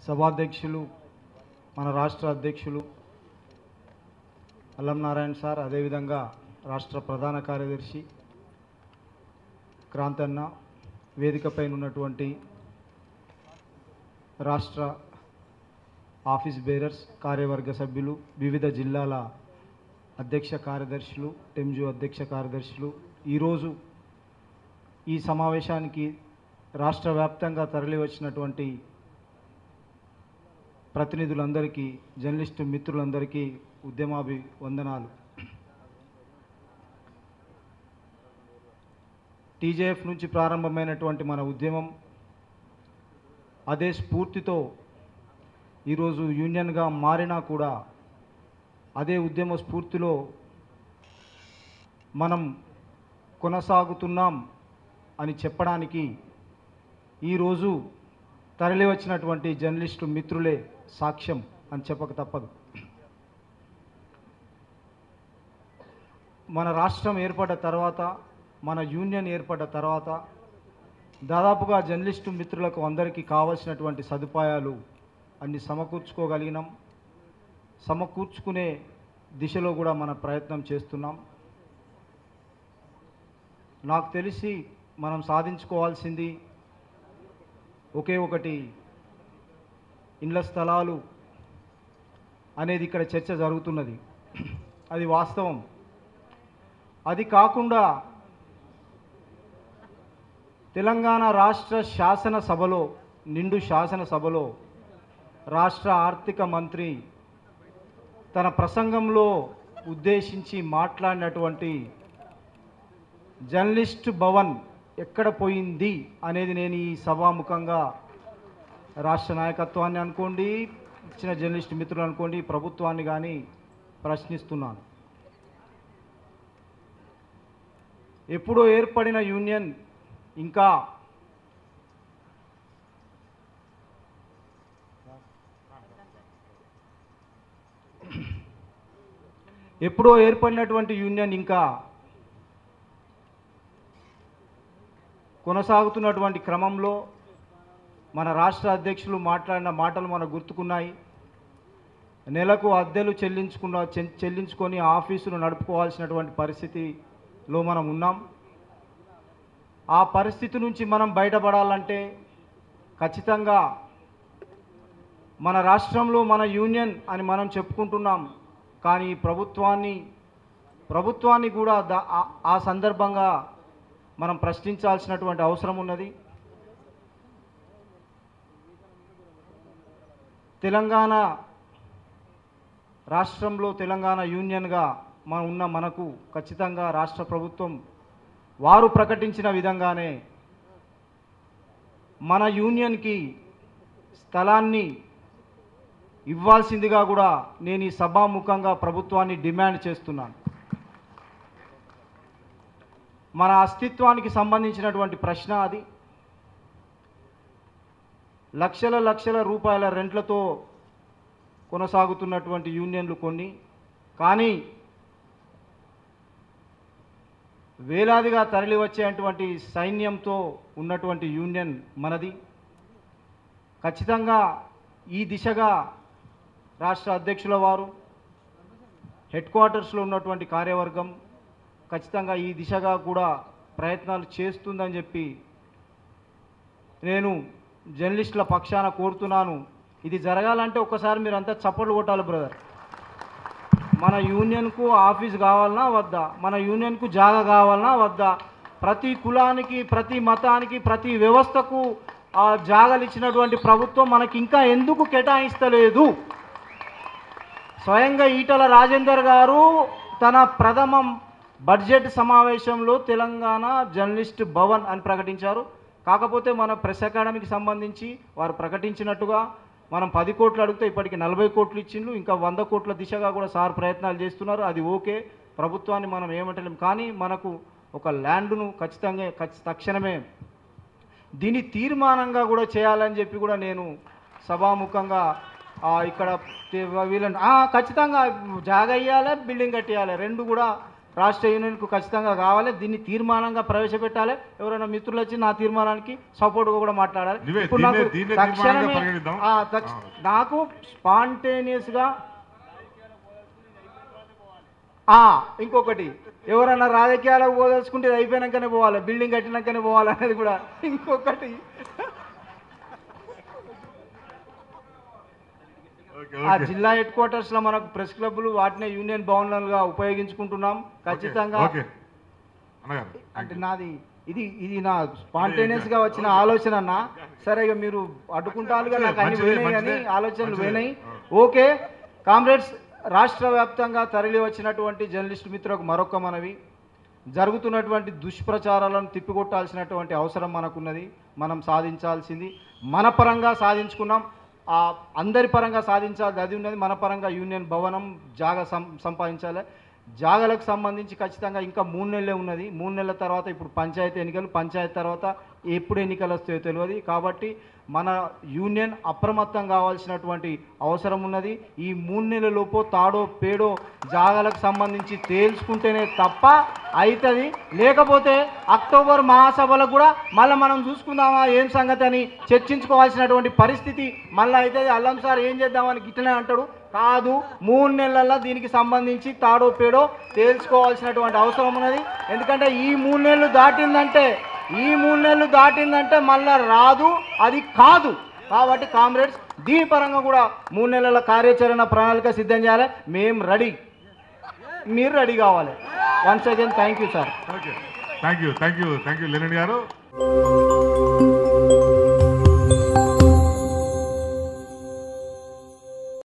సభాధ్యక్షులు మన రాష్ట్ర అధ్యక్షులు అల్లం నారాయణ సార్ అదేవిధంగా రాష్ట్ర ప్రధాన కార్యదర్శి క్రాంతన్న వేదికపైన ఉన్నటువంటి రాష్ట్ర ఆఫీస్ బేరర్స్ కార్యవర్గ సభ్యులు వివిధ జిల్లాల అధ్యక్ష కార్యదర్శులు టెంజు అధ్యక్ష కార్యదర్శులు ఈరోజు ఈ సమావేశానికి రాష్ట్ర వ్యాప్తంగా తరలి వచ్చినటువంటి ప్రతినిధులందరికీ జర్నలిస్టు మిత్రులందరికీ ఉద్యమాభి వందనాలు టీజేఎఫ్ నుంచి ప్రారంభమైనటువంటి మన ఉద్యమం అదే స్ఫూర్తితో ఈరోజు యూనియన్గా మారినా కూడా అదే ఉద్యమ స్ఫూర్తిలో మనం కొనసాగుతున్నాం అని చెప్పడానికి ఈరోజు తరలి వచ్చినటువంటి జర్నలిస్టు మిత్రులే సాక్ష్యం అని చెప్పక తప్పదు మన రాష్ట్రం ఏర్పడ్డ తర్వాత మన యూనియన్ ఏర్పడ్డ తర్వాత దాదాపుగా జర్నలిస్టు మిత్రులకు అందరికీ కావలసినటువంటి సదుపాయాలు అన్ని సమకూర్చుకోగలిగినాం సమకూర్చుకునే దిశలో కూడా మన ప్రయత్నం చేస్తున్నాం నాకు తెలిసి మనం సాధించుకోవాల్సింది ఒకే ఒకటి ఇండ్ల స్థలాలు అనేది ఇక్కడ చర్చ జరుగుతున్నది అది వాస్తవం అది కాకుండా తెలంగాణ రాష్ట్ర శాసనసభలో నిండు శాసనసభలో రాష్ట్ర ఆర్థిక మంత్రి తన ప్రసంగంలో ఉద్దేశించి మాట్లాడినటువంటి జర్నలిస్ట్ భవన్ ఎక్కడ పోయింది అనేది నేను ఈ సభాముఖంగా రాష్ట్ర నాయకత్వాన్ని అనుకోండి ఇచ్చిన జర్నలిస్ట్ మిత్రులు అనుకోండి ప్రభుత్వాన్ని కానీ ప్రశ్నిస్తున్నాను ఎప్పుడో ఏర్పడిన యూనియన్ ఇంకా ఎప్పుడో ఏర్పడినటువంటి యూనియన్ ఇంకా కొనసాగుతున్నటువంటి క్రమంలో మన రాష్ట్ర అధ్యక్షులు మాట్లాడిన మాటలు మనకు గుర్తుకున్నాయి నెలకు అద్దెలు చెల్లించుకున్న చె- చెల్లించుకొని ఆఫీసును నడుపుకోవాల్సినటువంటి పరిస్థితిలో మనం ఉన్నాం ఆ పరిస్థితి నుంచి మనం బయటపడాలంటే ఖచ్చితంగా మన రాష్ట్రంలో మన యూనియన్ అని మనం చెప్పుకుంటున్నాం కానీ ప్రభుత్వాన్ని ప్రభుత్వాన్ని కూడా దా- ఆ- ఆ సందర్భంగా మనం ప్రశ్నించాల్సినటువంటి అవసరం ఉన్నది తెలంగాణ రాష్ట్రంలో తెలంగాణ యూనియన్గా మనం ఉన్న మనకు ఖచ్చితంగా రాష్ట్ర ప్రభుత్వం వారు ప్రకటించిన విధంగానే మన యూనియన్కి స్థలాన్ని ఇవ్వాల్సిందిగా కూడా నేను ఈ సభాముఖంగా ప్రభుత్వాన్ని డిమాండ్ చేస్తున్నాను మన అస్తిత్వానికి సంబంధించినటువంటి ప్రశ్న అది లక్షల లక్షల రూపాయల రెంట్లతో కొనసాగుతున్నటువంటి యూనియన్లు కొన్ని కానీ వేలాదిగా తరలి వచ్చేటువంటి సైన్యంతో ఉన్నటువంటి యూనియన్ మనది ఖచ్చితంగా ఈ దిశగా రాష్ట్ర అధ్యక్షుల వారు హెడ్ క్వార్టర్స్లో ఉన్నటువంటి కార్యవర్గం ఖచ్చితంగా ఈ దిశగా కూడా ప్రయత్నాలు చేస్తుందని చెప్పి నేను జర్నలిస్టుల పక్షాన కోరుతున్నాను ఇది జరగాలంటే ఒక్కసారి మీరు అంతా చప్పట్లు కొట్టాలి బ్రదర్ మన యూనియన్కు ఆఫీస్ కావాలన్నా వద్దా మన యూనియన్కు జాగా కావాలన్నా వద్దా ప్రతి కులానికి ప్రతి మతానికి ప్రతి వ్యవస్థకు ఆ జాగాలు ఇచ్చినటువంటి ప్రభుత్వం మనకి ఇంకా ఎందుకు కేటాయిస్తలేదు స్వయంగా ఈటల రాజేందర్ గారు తన ప్రథమ బడ్జెట్ సమావేశంలో తెలంగాణ జర్నలిస్ట్ భవన్ అని ప్రకటించారు కాకపోతే మన ప్రెస్ అకాడమీకి సంబంధించి వారు ప్రకటించినట్టుగా మనం పది కోట్లు అడిగితే ఇప్పటికి నలభై కోట్లు ఇచ్చిండ్రు ఇంకా వంద కోట్ల దిశగా కూడా సార్ ప్రయత్నాలు చేస్తున్నారు అది ఓకే ప్రభుత్వాన్ని మనం ఏమంటలేం కానీ మనకు ఒక ల్యాండ్ను ఖచ్చితంగా ఖచ్చి- తక్షణమే దీన్ని తీర్మానంగా కూడా చేయాలని చెప్పి కూడా నేను సభాముఖంగా ఆ, ఇక్కడ తే- వీళ్ళని ఆ, ఖచ్చితంగా జాగా ఇవ్వాలి బిల్డింగ్ కట్టేయాలి రెండు కూడా రాష్ట్ర యూనియన్కు ఖచ్చితంగా కావాలి దీన్ని తీర్మానంగా ప్రవేశపెట్టాలి ఎవరైనా మిత్రులు వచ్చి నా తీర్మానానికి సపోర్ట్గా కూడా మాట్లాడాలి నువ్వే ఇప్పుడు నాకు దీన్నే- దీన్నే తీర్మానంగా తక్షణమే పరిగణిద్దాం. ఆ, తక్ష- నాకు స్పాంటేనియస్గా ఆ, ఇంకొకటి ఎవరన్నా రాజకీయాలకు పోదలుచుకుంటే ఇది అయిపోయినాకనే పోవాలి బిల్డింగ్ కట్టినాకనే పోవాలి అనేది కూడా ఇంకొకటి ఓకే ఆ ఓకే జిల్లా హెడ్ క్వార్టర్స్ లో మనకు ప్రెస్ క్లబ్లు వాటిని యూనియన్ భవనాలుగా ఉపయోగించుకుంటున్నాం ఖచ్చితంగా ఓకే అన్నగారు అంటే నాది ఇది ఇది నా స్పాంటేనియస్ గా వచ్చిన ఆలోచన అన్న సరే ఇక మీరు అడ్డుకుంటారుగా నాకు అన్ని మంచిదే, పోయినాయి కానీ మంచిదే, ఆలోచనలు మంచిదే. పోయినాయి ఓకే కామ్రేడ్స్ రాష్ట్ర వ్యాప్తంగా తరలి వచ్చినటువంటి జర్నలిస్ట్ మిత్రులకు మరొక మనవి జరుగుతున్నటువంటి దుష్ప్రచారాలను తిప్పికొట్టాల్సినటువంటి అవసరం మనకున్నది మనం సాధించాల్సింది మన పరంగా సాధించుకున్నాం ఆ అందరి పరంగా సాధించాలి అది ఉన్నది మన పరంగా యూనియన్ భవనం జాగా సం సంపాదించాలి జాగాలకు సంబంధించి ఖచ్చితంగా ఇంకా మూడు నెలలే ఉన్నది మూడు నెలల తర్వాత ఇప్పుడు పంచాయతీ ఎన్నికలు పంచాయతీ తర్వాత ఎప్పుడు ఎన్నికలు వస్తాయో తెలియదు కాబట్టి మన యూనియన్ అప్రమత్తం కావాల్సినటువంటి అవసరం ఉన్నది ఈ మూడు నెలలలోపు తాడో పేడో జాగాలకు సంబంధించి తేల్చుకుంటేనే తప్ప అవుతుంది లేకపోతే అక్టోబర్ మహాసభలకు కూడా మళ్ళీ మనం చూసుకుందామా ఏం సంగతి అని చర్చించుకోవాల్సినటువంటి పరిస్థితి మళ్ళీ అవుతుంది అల్లం సార్ ఏం చేద్దామని గిట్టనే అంటాడు కాదు మూడు నెలల్లో దీనికి సంబంధించి తాడో పేడో తేల్చుకోవాల్సినటువంటి అవసరం ఉన్నది ఎందుకంటే ఈ మూడు నెలలు దాటిందంటే ఈ మూడు నెలలు దాటిందంటే మళ్ళా రాదు అది కాదు కాబట్టి కామ్రేడ్స్ దీని పరంగా కూడా మూడు నెలల కార్యాచరణ ప్రణాళిక సిద్ధం చేయాలి మేము రెడీ మీరు రెడీ కావాలి once again thank you sir okay thank you thank you thank you Lenin గారు